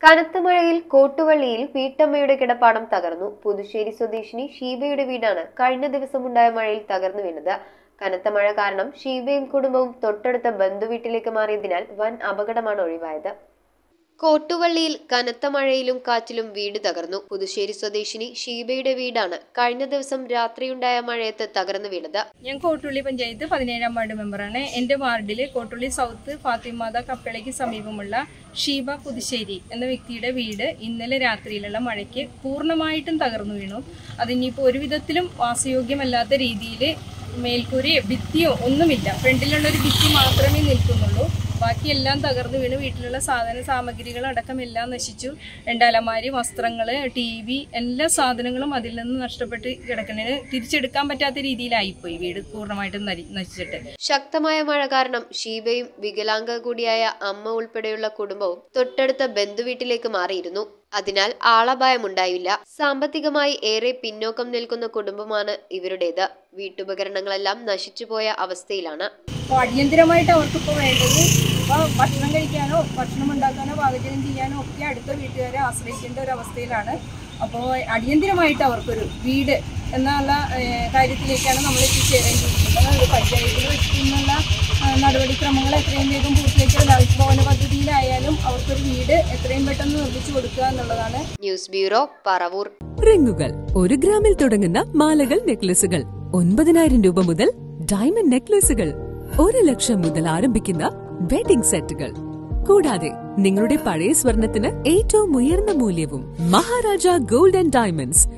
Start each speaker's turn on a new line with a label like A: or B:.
A: കനത്ത മഴയിൽ കോട്ടുവള്ളിയിൽ വീട്ടമ്മയുടെ കിടപ്പാടം തകർന്നു പുതുശ്ശേരി സ്വദേശിനി ഷീബയുടെ വീടാണ് കഴിഞ്ഞ ദിവസമുണ്ടായ മഴയിൽ തകർന്നു വീണത് കനത്ത മഴ കാരണം ഷീബയും കുടുംബവും തൊട്ടടുത്ത ബന്ധുവീട്ടിലേക്ക് മാറിയതിനാൽ വൻ അപകടമാണ് ഒഴിവായത് കോട്ടുവള്ളിയിൽ കനത്ത മഴയിലും കാറ്റിലും വീട് തകർന്നു പുതുശ്ശേരി സ്വദേശിനി ഷീബയുടെ വീടാണ് കഴിഞ്ഞ ദിവസം രാത്രിയുണ്ടായ മഴയത്ത് തകർന്നു വീണത്
B: ഞാൻ കോട്ടുള്ളി പഞ്ചായത്ത് പതിനേഴാം വാർഡ് മെമ്പറാണ് എൻ്റെ വാർഡിൽ കോട്ടുള്ളി സൗത്ത് ഫാത്തിമാത കപ്പളയ്ക്ക് സമീപമുള്ള ഷീബ പുതുശ്ശേരി എന്ന വ്യക്തിയുടെ വീട് ഇന്നലെ രാത്രിയിലുള്ള മഴയ്ക്ക് പൂർണ്ണമായിട്ടും തകർന്നു വീണു അതിനിപ്പോൾ ഒരു വിധത്തിലും വാസയോഗ്യമല്ലാത്ത രീതിയിൽ മേൽക്കൂരയോ ഭിത്തിയോ ഒന്നുമില്ല ഫ്രണ്ടിലുള്ള ഒരു ഭിത്തി മാത്രമേ നിൽക്കുന്നുള്ളൂ ബാക്കിയെല്ലാം തകർന്നു വീണ് വീട്ടിലുള്ള സാധന സാമഗ്രികൾ അടക്കം എല്ലാം നശിച്ചു രണ്ടലമാരി വസ്ത്രങ്ങൾ ടി വി എല്ലാ സാധനങ്ങളും അതിൽ നിന്ന് നഷ്ടപ്പെട്ട് കിടക്കുന്നതിന് തിരിച്ചെടുക്കാൻ പറ്റാത്ത രീതിയിലായിപ്പോയി വീട് പൂർണ്ണമായിട്ടും നരി- നശിച്ചിട്ട്
A: ശക്തമായ മഴ കാരണം ഷീബയും വികലാംഗ കൂടിയായ അമ്മ ഉൾപ്പെടെയുള്ള കുടുംബവും തൊട്ടടുത്ത ബന്ധുവീട്ടിലേക്ക് മാറിയിരുന്നു അതിനാൽ ആളപായമുണ്ടായില്ല സാമ്പത്തികമായി ഏറെ പിന്നോക്കം നിൽക്കുന്ന കുടുംബമാണ് ഇവരുടേത് വീട്ടുപകരണങ്ങളെല്ലാം നശിച്ചുപോയ അവസ്ഥയിലാണ്
B: അപ്പോൾ അടിയന്തിരമായിട്ട് അവർക്കിപ്പോൾ വേണ്ടത് ഇപ്പോൾ ഭക്ഷണം കഴിക്കാനോ ഭക്ഷണം ഉണ്ടാക്കാനോ പാചകം ചെയ്യാനോ ഒക്കെ അടുത്ത വീട്ടുകാരെ ആശ്രയിക്കേണ്ട ഒരു അവസ്ഥയിലാണ് അപ്പോൾ അടിയന്തിരമായിട്ട് അവർക്കൊരു വീട് എന്നുള്ള ഏഹ്, കാര്യത്തിലേക്കാണ് നമ്മൾ എത്തിച്ചേരേണ്ടിയിരിക്കുന്നത് ഒരു പഞ്ചായത്തിൽ വെച്ചിട്ടുള്ള ഏഹ്, നടപടിക്രമങ്ങൾ എത്രയും വേഗം പൂർത്തിയാക്കിയ ലൈഫ് ഭവന പദ്ധതിയിലായാലും അവർക്കൊരു വീട് എത്രയും പെട്ടെന്ന് നിർമ്മിച്ചു കൊടുക്കുക എന്നുള്ളതാണ്
A: ന്യൂസ് ബ്യൂറോ പറവൂർ
C: റിങ്ങുകൾ ഒരു ഗ്രാമിൽ തുടങ്ങുന്ന മാലകൾ നെക്ലസുകൾ ഒൻപതിനായിരം രൂപ മുതൽ ഡയമണ്ട് നെക്ലസുകൾ ഒരു ലക്ഷം മുതൽ ആരംഭിക്കുന്ന വെഡിംഗ് സെറ്റുകൾ കൂടാതെ നിങ്ങളുടെ പഴയ സ്വർണത്തിന് ഏറ്റവും ഉയർന്ന മൂല്യവും മഹാരാജ ഗോൾഡ് ആൻഡ് ഡയമണ്ട്സ്